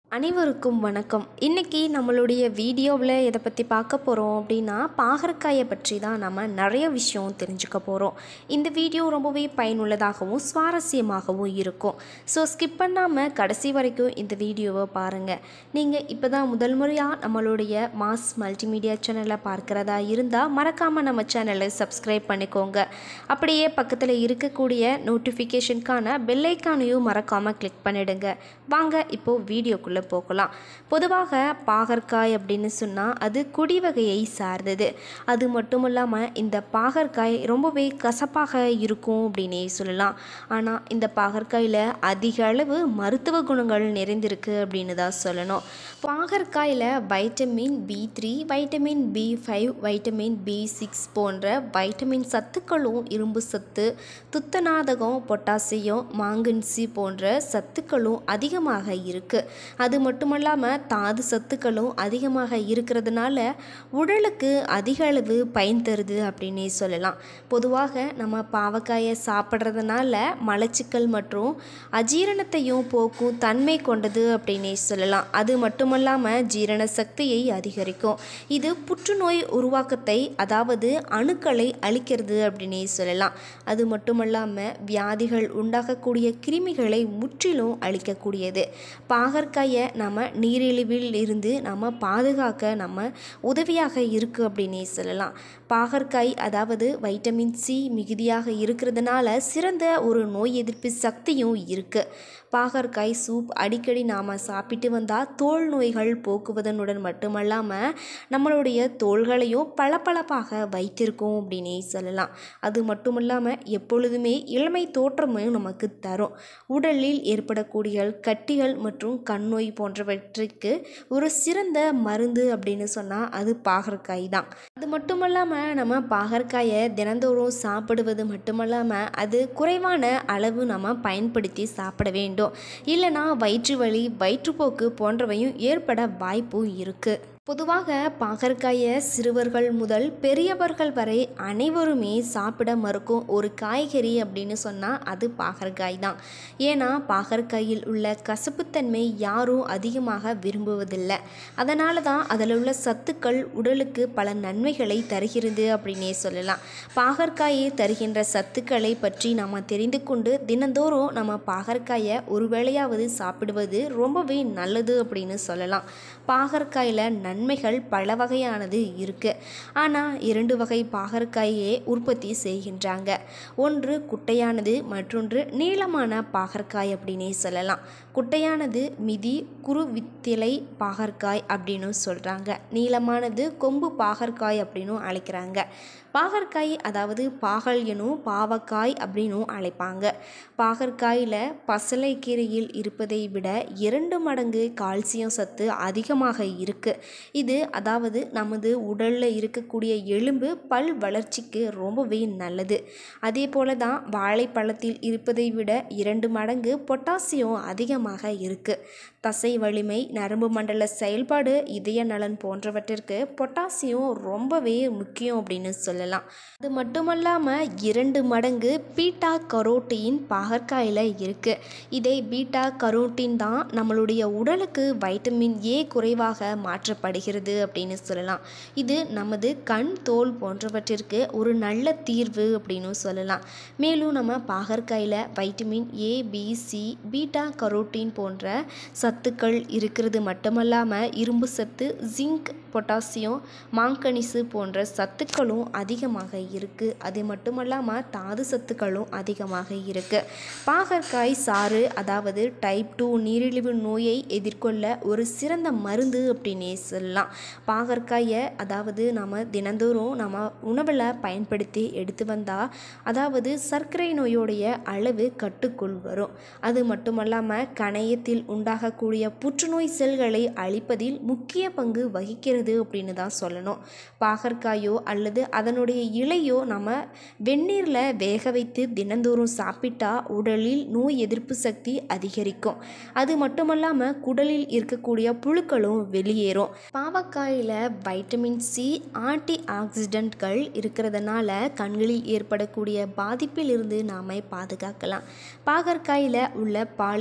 அனைவருக்கும் வணக்கம் இன்றைக்கி நம்மளுடைய வீடியோவில் எதை பற்றி பார்க்க போகிறோம் அப்படின்னா பாகற்காயை பற்றி தான் நம்ம நிறைய விஷயம் தெரிஞ்சுக்க போகிறோம் இந்த வீடியோ ரொம்பவே பயனுள்ளதாகவும் சுவாரஸ்யமாகவும் இருக்கும் ஸோ ஸ்கிப் பண்ணாமல் கடைசி வரைக்கும் இந்த வீடியோவை பாருங்கள் நீங்கள் இப்போ தான் முதல் முறையாக நம்மளுடைய மாஸ் மல்டிமீடியா சேனலை பார்க்குறதா இருந்தால் மறக்காமல் நம்ம சேனலை சப்ஸ்கிரைப் பண்ணிக்கோங்க அப்படியே பக்கத்தில் இருக்கக்கூடிய நோட்டிஃபிகேஷனுக்கான பெல்லைக்கானையும் மறக்காமல் கிளிக் பண்ணிடுங்க வாங்க இப்போது வீடியோக்குள்ளே போகலாம் பொதுவாக பாகற்காய் அப்படின்னு சொன்னால் அது குடி வகையை சார்ந்தது அது மட்டும் இல்லாமல் இந்த பாகற்காய் ரொம்பவே கசப்பாக இருக்கும் அப்படின்னே சொல்லலாம் ஆனால் இந்த பாகற்காயில் அதிக அளவு மருத்துவ குணங்கள் நிறைந்திருக்கு அப்படின்னு தான் சொல்லணும் பாகற்காயில் vitamin B three vitamin B five vitamin B six போன்ற வைட்டமின் சத்துக்களும் இரும்பு சத்து துத்தநாதகம் பொட்டாசியம் மாங்கன்சி போன்ற சத்துக்களும் அதிகமாக இருக்குது அது மட்டுமல்லாமல் தாது சத்துக்களும் அதிகமாக இருக்கிறதுனால உடலுக்கு அதிக அளவு பயன் தருது அப்படின்னே சொல்லலாம் பொதுவாக நம்ம பாவக்காயை சாப்பிட்றதுனால மலச்சிக்கல் மற்றும் அஜீரணத்தையும் போக்கும் தன்மை கொண்டது அப்படின்னே சொல்லலாம் அது மட்டுமல்லாமல் ஜீரண சக்தியை அதிகரிக்கும் இது புற்றுநோய் உருவாக்கத்தை அதாவது அணுக்களை அழிக்கிறது அப்படின்னே சொல்லலாம் அது மட்டுமல்லாமல் வியாதிகள் உண்டாகக்கூடிய கிருமிகளை முற்றிலும் அழிக்கக்கூடியது பாகற்காயை நம்ம நீரிழிவில் இருந்து நம்ம பாதுகாக்க நம்ம உதவியாக இருக்குது அப்படின்னே சொல்லலாம் பாகற்காய் அதாவது வைட்டமின் சி மிகுதியாக இருக்கிறதுனால சிறந்த ஒரு நோய் எதிர்ப்பு சக்தியும் இருக்குது பாகற்காய் சூப் அடிக்கடி நாம் சாப்பிட்டு வந்தால் தோல் நோய்கள் போக்குவதனுடன் மட்டுமல்லாமல் நம்மளுடைய தோள்களையும் பளபளப்பாக வைத்திருக்கும் அப்படின்னே சொல்லலாம் அது மட்டும் இல்லாமல் எப்பொழுதுமே இளமை தோற்றமும் நமக்கு தரும் உடலில் ஏற்படக்கூடிய கட்டிகள் மற்றும் கண் நோய் போன்றவற்றிற்கு ஒரு சிறந்த மருந்து அப்படின்னு சொன்னால் அது பாகற்காய் தான் அது மட்டுமல்லாமல் நம்ம பாகற்காயை தினந்தோறும் சாப்பிடுவது மட்டுமல்லாமல் அது குறைவான அளவு நம்ம பயன்படுத்தி சாப்பிட வேண்டும் இல்லைனா வயிற்று வலி வயிற்றுப்போக்கு போன்றவையும் ஏற்பட வாய்ப்பு இருக்குது பொதுவாக பாகற்காயை சிறுவர்கள் முதல் பெரியவர்கள் வரை அனைவருமே சாப்பிட மறுக்கும் ஒரு காய்கறி அப்படின்னு சொன்னால் அது பாகற்காய் தான் ஏன்னா பாகற்காயில் உள்ள கசப்புத்தன்மை யாரும் அதிகமாக விரும்புவதில்லை அதனால தான் அதில் உள்ள சத்துக்கள் உடலுக்கு பல நன்மைகளை தருகிறது அப்படின்னே சொல்லலாம் பாகற்காயை தருகின்ற சத்துக்களை பற்றி நாம் தெரிந்து கொண்டு தினந்தோறும் நம்ம பாகற்காயை ஒரு வேளையாவது சாப்பிடுவது ரொம்பவே நல்லது அப்படின்னு சொல்லலாம் பாகற்காயில் நன்மைகள் பல வகையானது இருக்குது ஆனால் இரண்டு வகை பாகற்காயே உற்பத்தி செய்கின்றாங்க ஒன்று குட்டையானது மற்றொன்று நீளமான பாகற்காய் அப்படின்னே சொல்லலாம் குட்டையானது மிதி குருவித்திலை பாகற்காய் அப்படின்னு சொல்கிறாங்க நீளமானது கொம்பு பாகற்காய் அப்படின்னும் அழைக்கிறாங்க பாகற்காய் அதாவது பாகல் எனும் பாவக்காய் அப்படின்னும் அழைப்பாங்க பாகற்காயில் பசலைக்கீரையில் இருப்பதை விட இரண்டு மடங்கு கால்சியம் சத்து அதிகமாக இருக்குது இது அதாவது நமது உடலில் இருக்கக்கூடிய எலும்பு பல் வளர்ச்சிக்கு ரொம்பவே நல்லது அதே போல தான் வாழைப்பழத்தில் இருப்பதை விட இரண்டு மடங்கு பொட்டாசியம் அதிகமாக இருக்குது தசை வலிமை நரம்பு மண்டல செயல்பாடு இதய நலன் போன்றவற்றிற்கு பொட்டாசியம் ரொம்பவே முக்கியம் அப்படின்னு சொல்லலாம் அது மட்டுமல்லாமல் இரண்டு மடங்கு பீட்டா கரோட்டின் பாகற்காயில் இருக்குது இதை பீட்டா கரோட்டின் தான் நம்மளுடைய உடலுக்கு வைட்டமின் ஏ குறைவாக மாற்றப்படுகிறது அப்படின்னு சொல்லலாம் இது நமது கண் தோல் போன்றவற்றிற்கு ஒரு நல்ல தீர்வு அப்படின்னு சொல்லலாம் மேலும் நம்ம பாகற்காயில் vitamin A B C beta carotene போன்ற சத்துக்கள் இருக்கிறது மட்டுமல்லாமல் இரும்பு சத்து ஜிங்க் பொட்டாசியம் மாங்கனிசு போன்ற சத்துக்களும் அதிகமாக இருக்குது அது மட்டுமல்லாமல் தாது சத்துக்களும் அதிகமாக இருக்குது பாகற்காய் சாறு அதாவது டைப் டூ நீரிழிவு நோயை எதிர்கொள்ள ஒரு சிறந்த மருந்து அப்படின்னே சொல்லலாம் பாகற்காயை அதாவது நம்ம தினந்தோறும் நம்ம உணவில் பயன்படுத்தி எடுத்து வந்தால் அதாவது சர்க்கரை நோயோடைய அளவு கட்டுக்குள் வரும் அது மட்டுமல்லாமல் கணையத்தில் உண்டாகக்கூடிய புற்றுநோய் செல்களை அழிப்பதில் முக்கிய பங்கு வகிக்கிறது அப்படின்னு தான் சொல்லணும் பாகற்காயோ அல்லது அதனுடைய இலையோ நம்ம வெந்நீரில் வேக வைத்து தினந்தோறும் சாப்பிட்டா உடலில் நோய் எதிர்ப்பு சக்தி அதிகரிக்கும் அது மட்டுமல்லாமல் குடலில் இருக்கக்கூடிய புழுக்களும் வெளியேறும் பாவக்காயில் வைட்டமின் சி ஆன்டி ஆக்சிடென்ட்கள் இருக்கிறதுனால கண்களில் ஏற்படக்கூடிய பாதிப்பிலிருந்து நாம் பாதுகாக்கலாம் பாகற்காயில் உள்ள பாலிபெப்டைட்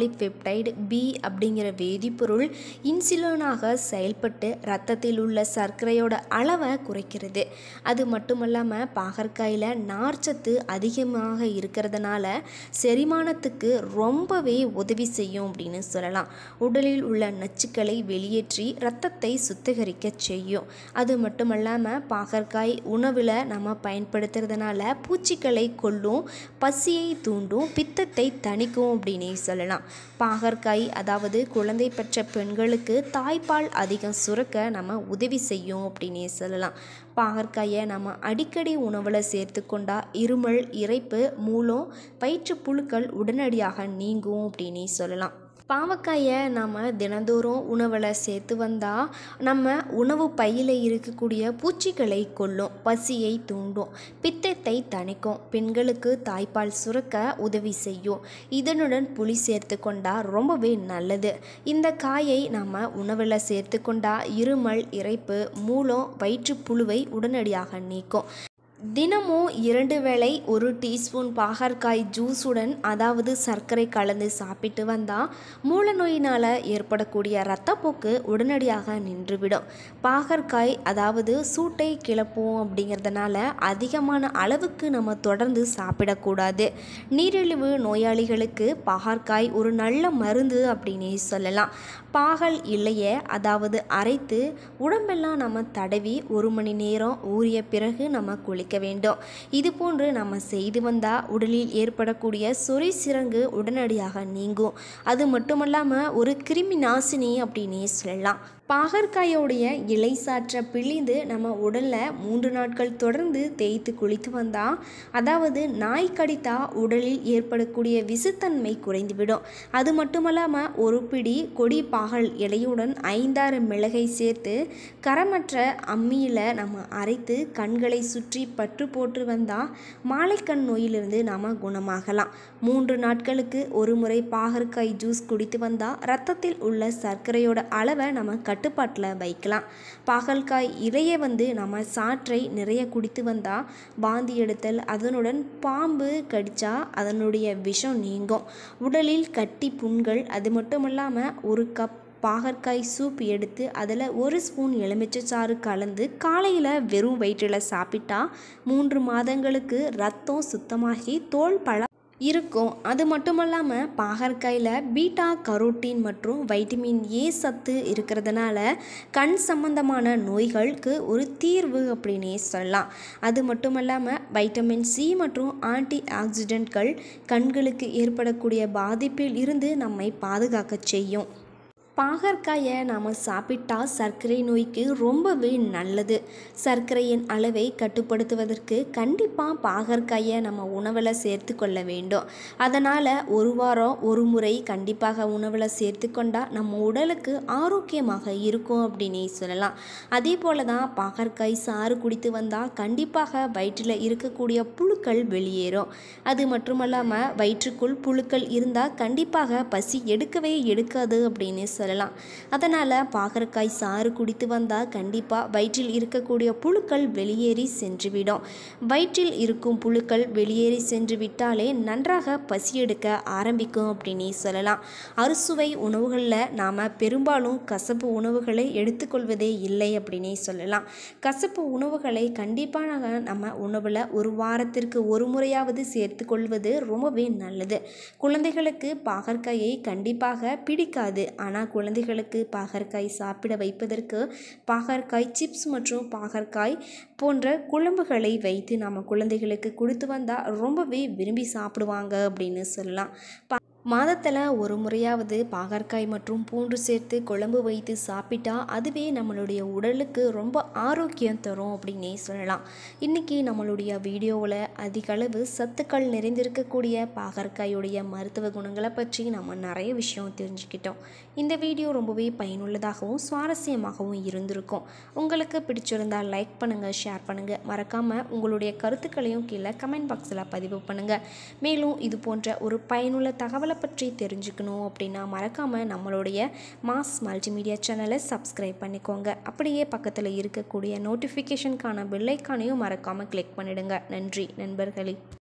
பெப்டைடு பி அப்படிங்கிற வேதிப்பொருள் இன்சுலினாக செயல்பட்டு இரத்தத்தில் உள்ள சர்க்கரையோட அளவை குறைக்கிறது அது மட்டும் இல்லாமல் பாகற்காயில் நார்ச்சத்து அதிகமாக இருக்கிறதுனால செரிமானத்துக்கு ரொம்பவே உதவி செய்யும் அப்படின்னு சொல்லலாம் உடலில் உள்ள நச்சுக்களை வெளியேற்றி இரத்தத்தை சுத்திகரிக்க செய்யும் அது மட்டும் இல்லாமல் பாகற்காய் உணவில் நம்ம பயன்படுத்துறதுனால பூச்சிகளை கொல்லும் பசியை தூண்டும் பித்தத்தை தணிக்கும் அப்படின்னே சொல்லலாம் பாகற்காய் அதாவது குழந்தை பெற்ற பெண்களுக்கு தாய்ப்பால் அதிகம் சுரக்க நம்ம உதவி செய்யும் அப்படின்னே சொல்லலாம் பாகற்காயை நம்ம அடிக்கடி உணவில் சேர்த்து கொண்டா இருமல் இறைப்பு மூலம் வயிற்று புழுக்கள் உடனடியாக நீங்கும் அப்படின்னே சொல்லலாம் பாவக்காயை நாம் தினந்தோறும் உணவில் சேர்த்து வந்தால் நம்ம உணவு பையில் இருக்கக்கூடிய பூச்சிகளை கொல்லும் பசியை தூண்டும் பித்தத்தை தணிக்கும் பெண்களுக்கு தாய்ப்பால் சுரக்க உதவி செய்யும் இதனுடன் புளி சேர்த்து கொண்டா ரொம்பவே நல்லது இந்த காயை நாம் உணவில் சேர்த்து கொண்டா இருமல் இறைப்பு மூலம் வயிற்றுப்புழுவை உடனடியாக நீக்கும் தினமும் இரண்டு வேளை ஒரு டீஸ்பூன் பாகற்காய் ஜூஸுடன் அதாவது சர்க்கரை கலந்து சாப்பிட்டு வந்தால் மூல நோயினால் ஏற்படக்கூடிய இரத்தப்போக்கு உடனடியாக நின்றுவிடும் பாகற்காய் அதாவது சூட்டை கிளப்பும் அப்படிங்கிறதுனால அதிகமான அளவுக்கு நம்ம தொடர்ந்து சாப்பிடக்கூடாது நீரிழிவு நோயாளிகளுக்கு பாகற்காய் ஒரு நல்ல மருந்து அப்படின்னே சொல்லலாம் பாகல் இலையை அதாவது அரைத்து உடம்பெல்லாம் நம்ம தடவி ஒரு மணி நேரம் ஊறிய பிறகு நம்ம குளிக்க வேண்டும் இது போன்று நம்ம செய்து வந்தால் உடலில் ஏற்படக்கூடிய சொறி சிரங்கு உடனடியாக நீங்கும் அது மட்டுமல்லாமல் ஒரு கிருமி நாசினி அப்படின்னே சொல்லலாம் பாகற்காயோடைய இலை சாற்றை பிழிந்து நம்ம உடலில் மூன்று நாட்கள் தொடர்ந்து தேய்த்து குளித்து வந்தால் அதாவது நாய் கடித்தா உடலில் ஏற்படக்கூடிய விசுத்தன்மை குறைந்துவிடும் அது மட்டுமல்லாமல் ஒரு பிடி கொடி பாகல் இலையுடன் ஐந்தாறு மிளகை சேர்த்து கரமற்ற அம்மியில் நம்ம அரைத்து கண்களை சுற்றி பற்று போட்டு வந்தால் மாலைக்கண் நோயிலிருந்து நாம் குணமாகலாம் மூன்று நாட்களுக்கு ஒரு முறை பாகற்காய் ஜூஸ் குடித்து வந்தால் ரத்தத்தில் உள்ள சர்க்கரையோட அளவை நம்ம கட்டு கட்டுப்பாட்டில் வைக்கலாம் பாகல்காய் இலையை வந்து நம்ம சாற்றை நிறைய குடித்து வந்தால் வாந்தி எடுத்தல் அதனுடன் பாம்பு கடித்தா அதனுடைய விஷம் நீங்கும் உடலில் கட்டி புண்கள் அது மட்டும் இல்லாமல் ஒரு கப் பாகற்காய் சூப் எடுத்து அதில் ஒரு ஸ்பூன் எலுமிச்சை சாறு கலந்து காலையில் வெறும் வயிற்றில் சாப்பிட்டா மூன்று மாதங்களுக்கு ரத்தம் சுத்தமாகி தோல் பழ இருக்கும் அது மட்டும் இல்லாமல் பாகற்காயில் பீட்டா கரோட்டின் மற்றும் வைட்டமின் ஏ சத்து இருக்கிறதுனால கண் சம்பந்தமான நோய்களுக்கு ஒரு தீர்வு அப்படின்னே சொல்லலாம் அது மட்டும் இல்லாமல் வைட்டமின் சி மற்றும் ஆன்டி ஆக்சிடென்ட்கள் கண்களுக்கு ஏற்படக்கூடிய பாதிப்பில் இருந்து நம்மை பாதுகாக்க செய்யும் பாகற்காயை நாம் சாப்பிட்டா சர்க்கரை நோய்க்கு ரொம்பவே நல்லது சர்க்கரையின் அளவை கட்டுப்படுத்துவதற்கு கண்டிப்பாக பாகற்காயை நம்ம உணவில் சேர்த்து கொள்ள வேண்டும் அதனால் ஒரு வாரம் ஒரு முறை கண்டிப்பாக உணவில் சேர்த்து கொண்டால் நம்ம உடலுக்கு ஆரோக்கியமாக இருக்கும் அப்படின்னே சொல்லலாம் அதே போல் தான் பாகற்காய் சாறு குடித்து வந்தால் கண்டிப்பாக வயிற்றில் இருக்கக்கூடிய புழுக்கள் வெளியேறும் அது மட்டுமல்லாமல் வயிற்றுக்குள் புழுக்கள் இருந்தால் கண்டிப்பாக பசி எடுக்கவே எடுக்காது அப்படின்னு சொல்லலாம் சொல்லலாம் அதனால் பாகற்காய் சாறு குடித்து வந்தால் கண்டிப்பாக வயிற்றில் இருக்கக்கூடிய புழுக்கள் வெளியேறி சென்றுவிடும் வயிற்றில் இருக்கும் புழுக்கள் வெளியேறி சென்று விட்டாலே நன்றாக பசி எடுக்க ஆரம்பிக்கும் அப்படின்னே சொல்லலாம் அறுசுவை உணவுகளில் நாம் பெரும்பாலும் கசப்பு உணவுகளை எடுத்துக்கொள்வதே இல்லை அப்படின்னே சொல்லலாம் கசப்பு உணவுகளை கண்டிப்பாக நம்ம உணவில் ஒரு வாரத்திற்கு ஒரு முறையாவது சேர்த்து கொள்வது ரொம்பவே நல்லது குழந்தைகளுக்கு பாகற்காயை கண்டிப்பாக பிடிக்காது ஆனால் குழந்தைகளுக்கு பாகற்காய் சாப்பிட வைப்பதற்கு பாகற்காய் சிப்ஸ் மற்றும் பாகற்காய் போன்ற குழம்புகளை வைத்து நம்ம குழந்தைகளுக்கு கொடுத்து வந்தால் ரொம்பவே விரும்பி சாப்பிடுவாங்க அப்படின்னு சொல்லலாம் பா மாதத்தில் ஒரு முறையாவது பாகற்காய் மற்றும் பூண்டு சேர்த்து குழம்பு வைத்து சாப்பிட்டா அதுவே நம்மளுடைய உடலுக்கு ரொம்ப ஆரோக்கியம் தரும் அப்படின்னே சொல்லலாம் இன்றைக்கி நம்மளுடைய வீடியோவில் அதிக அளவு சத்துக்கள் நிறைந்திருக்கக்கூடிய பாகற்காயுடைய மருத்துவ குணங்களை பற்றி நம்ம நிறைய விஷயம் தெரிஞ்சுக்கிட்டோம் இந்த வீடியோ ரொம்பவே பயனுள்ளதாகவும் சுவாரஸ்யமாகவும் இருந்திருக்கும் உங்களுக்கு பிடிச்சிருந்தால் லைக் பண்ணுங்கள் ஷேர் பண்ணுங்கள் மறக்காமல் உங்களுடைய கருத்துக்களையும் கீழே கமெண்ட் பாக்ஸில் பதிவு பண்ணுங்கள் மேலும் இது போன்ற ஒரு பயனுள்ள தகவலை பற்றி தெரிஞ்சுக்கணும் அப்படின்னா மறக்காமல் நம்மளுடைய மாஸ் மல்டிமீடியா சேனலை சப்ஸ்கிரைப் பண்ணிக்கோங்க அப்படியே பக்கத்தில் இருக்கக்கூடிய நோட்டிஃபிகேஷனுக்கான பெல்லைக்கானையும் மறக்காமல் கிளிக் பண்ணிடுங்க நன்றி நண்பர்களே